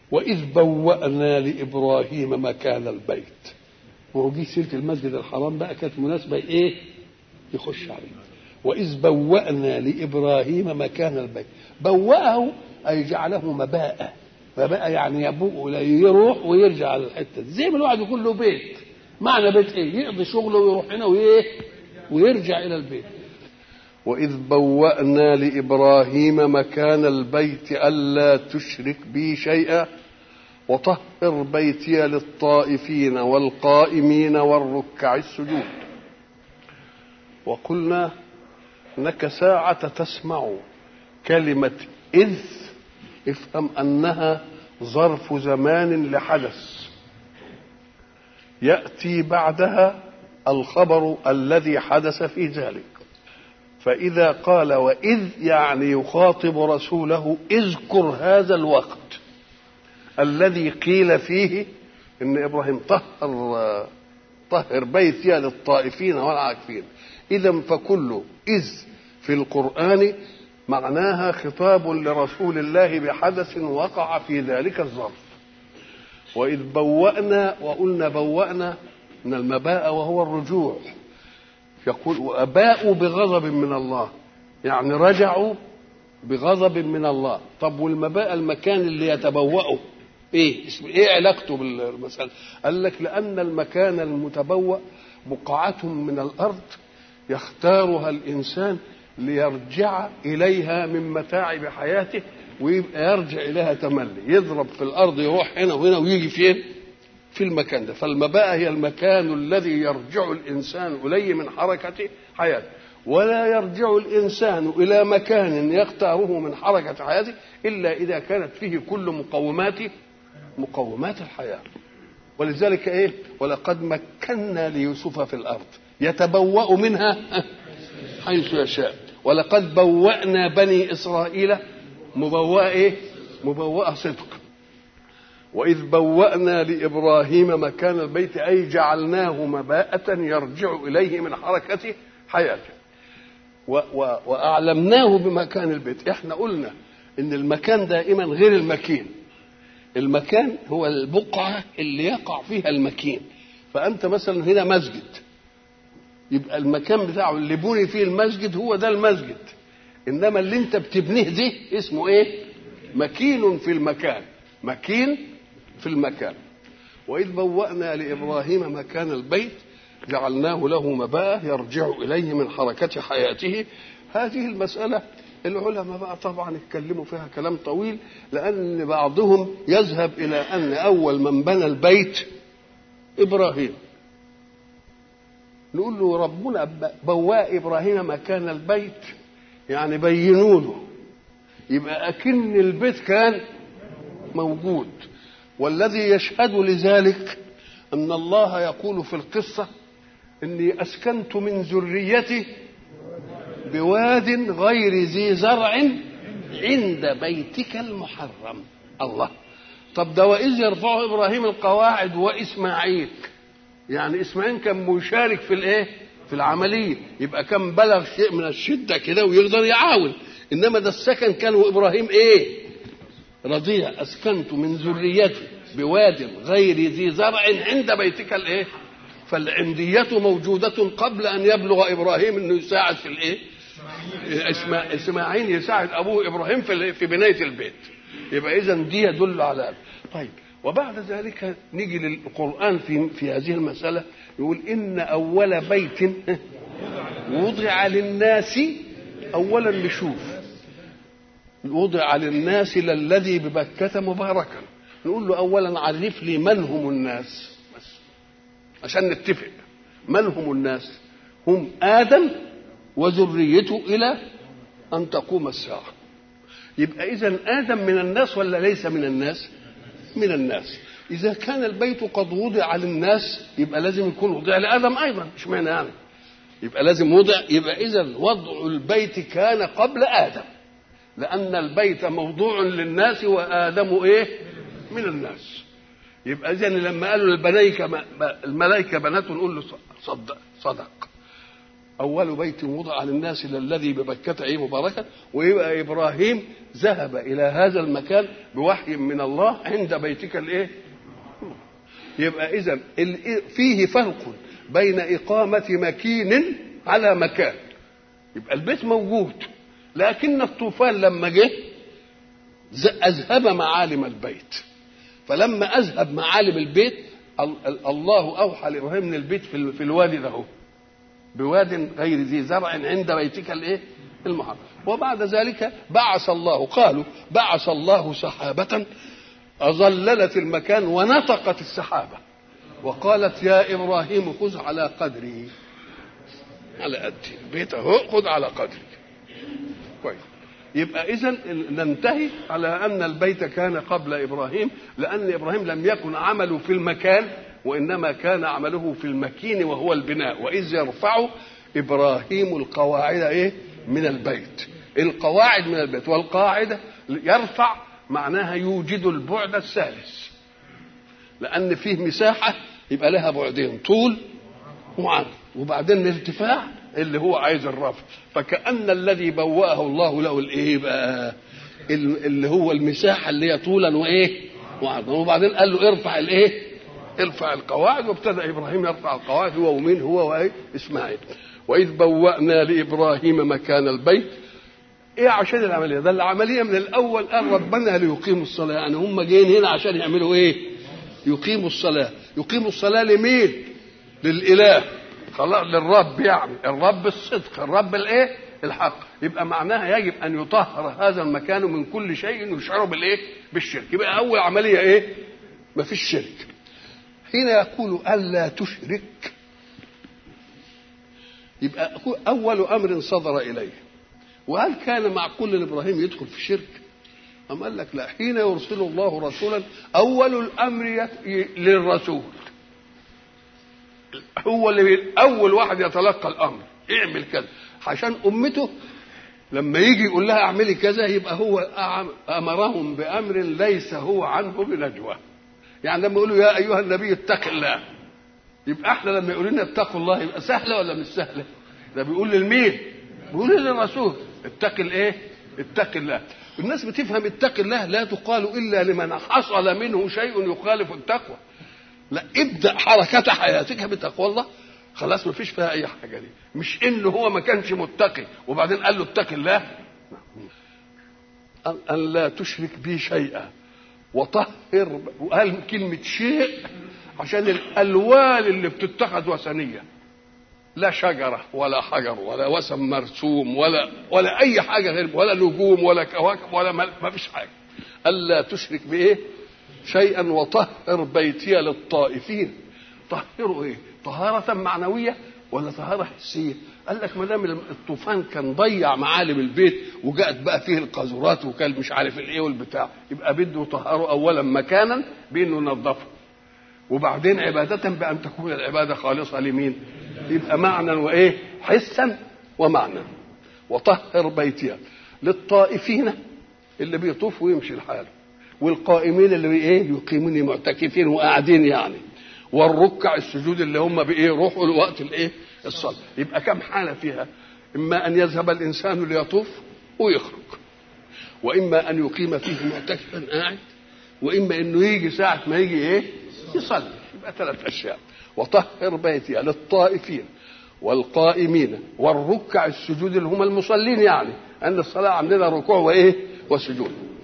وإذ بوأنا لإبراهيم مكان البيت وهو جه سيرة المسجد الحرام بقى كانت مناسبة إيه؟ يخش عليه وإذ بوأنا لإبراهيم مكان البيت بوأه أي جعله مباء مباء يعني يبوء يروح ويرجع على الحتة دي زي ما الواحد يكون له بيت معنى بيت إيه؟ يقضي شغله ويروح هنا وإيه؟ ويرجع إلى البيت وإذ بوأنا لإبراهيم مكان البيت ألا تشرك بي شيئا وطهر بيتي للطائفين والقائمين والركع السجود وقلنا انك ساعة تسمع كلمة إذ افهم أنها ظرف زمان لحدث يأتي بعدها الخبر الذي حدث في ذلك فإذا قال وإذ يعني يخاطب رسوله اذكر هذا الوقت الذي قيل فيه ان ابراهيم طهر طهر بيتي للطائفين والعاكفين اذا فكل اذ في القران معناها خطاب لرسول الله بحدث وقع في ذلك الظرف واذ بوانا وقلنا بوانا من المباء وهو الرجوع يقول واباءوا بغضب من الله يعني رجعوا بغضب من الله طب والمباء المكان اللي يتبوأه ايه اسم ايه علاقته بالمساله قال لك لان المكان المتبوأ بقعة من الارض يختارها الانسان ليرجع اليها من متاعب حياته ويبقى يرجع اليها تملي يضرب في الارض يروح هنا وهنا ويجي فين في المكان ده فالمباء هي المكان الذي يرجع الانسان اليه من حركه حياته ولا يرجع الانسان الى مكان يختاره من حركه حياته الا اذا كانت فيه كل مقومات مقومات الحياه ولذلك ايه ولقد مكنا ليوسف في الارض يتبوأ منها حيث يشاء ولقد بوأنا بني اسرائيل مبوأ ايه مبوأ صدق وإذ بوأنا لإبراهيم مكان البيت أي جعلناه مباءة يرجع إليه من حركة حياته و و وأعلمناه بمكان البيت إحنا قلنا إن المكان دائما غير المكين المكان هو البقعة اللي يقع فيها المكين فأنت مثلا هنا مسجد يبقى المكان بتاعه اللي بني فيه المسجد هو ده المسجد إنما اللي أنت بتبنيه دي اسمه إيه؟ مكين في المكان مكين في المكان وإذ بوأنا لإبراهيم مكان البيت جعلناه له مباء يرجع إليه من حركة حياته هذه المسألة العلماء بقى طبعا اتكلموا فيها كلام طويل لأن بعضهم يذهب إلى أن أول من بنى البيت إبراهيم نقول له ربنا بواء إبراهيم مكان البيت يعني بينوا له يبقى أكن البيت كان موجود والذي يشهد لذلك ان الله يقول في القصه اني اسكنت من ذريتي بواد غير ذي زرع عند بيتك المحرم الله طب ده واذ يرفع ابراهيم القواعد واسماعيل يعني اسماعيل كان مشارك في الايه في العمليه يبقى كان بلغ شيء من الشده كده ويقدر يعاون انما ده السكن كان وابراهيم ايه رضيع اسكنت من ذريتي بواد غير ذي زرع عند بيتك الايه فالعندية موجودة قبل أن يبلغ إبراهيم أنه يساعد في الإيه؟ إسماعيل يساعد أبوه إبراهيم في في بناية البيت. يبقى إذا دي يدل على طيب وبعد ذلك نيجي للقرآن في في هذه المسألة يقول إن أول بيت وضع للناس أولا نشوف وضع للناس للذي ببكة مباركا نقول له اولا عرف لي من هم الناس بس عشان نتفق من هم الناس هم ادم وذريته الى ان تقوم الساعه يبقى اذا ادم من الناس ولا ليس من الناس من الناس اذا كان البيت قد وضع للناس يبقى لازم يكون وضع لادم ايضا مش معنى يعني يبقى لازم وضع يبقى اذا وضع البيت كان قبل ادم لان البيت موضوع للناس وادم ايه من الناس يبقى اذا لما قالوا الملائكه الملائكه بنات نقول له صدق صدق اول بيت وضع للناس للذي ببكة ايه مباركا ويبقى ابراهيم ذهب الى هذا المكان بوحي من الله عند بيتك الايه يبقى اذا فيه فرق بين اقامه مكين على مكان يبقى البيت موجود لكن الطوفان لما جه اذهب معالم البيت فلما اذهب معالم البيت الله اوحى لابراهيم من البيت في الوادي ده بواد غير ذي زرع عند بيتك الايه المحرم وبعد ذلك بعث الله قالوا بعث الله سحابة أظللت المكان ونطقت السحابة وقالت يا إبراهيم خذ على قدري على قدي البيت اهو خذ على قدري كويس يبقى اذا ننتهي على ان البيت كان قبل ابراهيم لان ابراهيم لم يكن عمله في المكان وانما كان عمله في المكين وهو البناء واذ يرفع ابراهيم القواعد ايه من البيت القواعد من البيت والقاعده يرفع معناها يوجد البعد الثالث لان فيه مساحه يبقى لها بعدين طول وعرض وبعدين الارتفاع اللي هو عايز الرفع فكأن الذي بوأه الله له الايه بقى اللي هو المساحة اللي هي طولا وايه وعرضا وبعدين قال له ارفع الايه ارفع القواعد وابتدأ ابراهيم يرفع القواعد هو ومين هو وايه اسماعيل واذ بوأنا لابراهيم مكان البيت ايه عشان العمليه ده العمليه من الاول قال ربنا ليقيموا الصلاه يعني هم جايين هنا عشان يعملوا ايه يقيموا الصلاه يقيموا الصلاه لمين للاله خلاص للرب يعني الرب الصدق الرب الايه الحق يبقى معناها يجب ان يطهر هذا المكان من كل شيء يشعر بالايه بالشرك يبقى اول عمليه ايه ما فيش شرك حين يقول الا تشرك يبقى اول امر صدر اليه وهل كان معقول لابراهيم يدخل في الشرك أم قال لك لا حين يرسل الله رسولا أول الأمر للرسول هو اللي اول واحد يتلقى الامر اعمل كذا عشان امته لما يجي يقول لها اعملي كذا يبقى هو امرهم بامر ليس هو عنه بنجوى يعني لما يقولوا يا ايها النبي اتق الله يبقى احنا لما يقولوا لنا اتقوا الله يبقى سهله ولا مش سهله ده بيقول للمين بيقول للرسول اتق الايه اتق الله الناس بتفهم اتق الله لا تقال الا لمن حصل منه شيء يخالف التقوى لا ابدا حركه حياتك بتقوى الله خلاص ما فيش فيها اي حاجه دي مش انه هو ما كانش متقي وبعدين قال له اتق الله ان لا تشرك بي شيئا وطهر وقال كلمه شيء عشان الالوان اللي بتتخذ وثنيه لا شجره ولا حجر ولا وثن مرسوم ولا ولا اي حاجه غير ولا نجوم ولا كواكب ولا ما فيش حاجه الا تشرك بايه شيئا وطهر بيتي للطائفين طهروا ايه طهارة معنوية ولا طهارة حسية قال لك ما دام الطوفان كان ضيع معالم البيت وجاءت بقى فيه القاذورات وكان مش عارف الايه والبتاع يبقى بده يطهره اولا مكانا بانه ينظفه وبعدين عبادة بأن تكون العبادة خالصة لمين؟ يبقى معنى وإيه؟ حسا ومعنى وطهر بيتي للطائفين اللي بيطوف ويمشي لحاله والقائمين اللي ايه يقيمون معتكفين وقاعدين يعني والركع السجود اللي هم بايه روحوا لوقت الايه الصلاه يبقى كم حاله فيها اما ان يذهب الانسان ليطوف ويخرج واما ان يقيم فيه معتكفا قاعد واما انه يجي ساعه ما يجي ايه يصلي يبقى ثلاث اشياء وطهر بيتي للطائفين والقائمين والركع السجود اللي هم المصلين يعني ان الصلاه عندنا ركوع وايه وسجود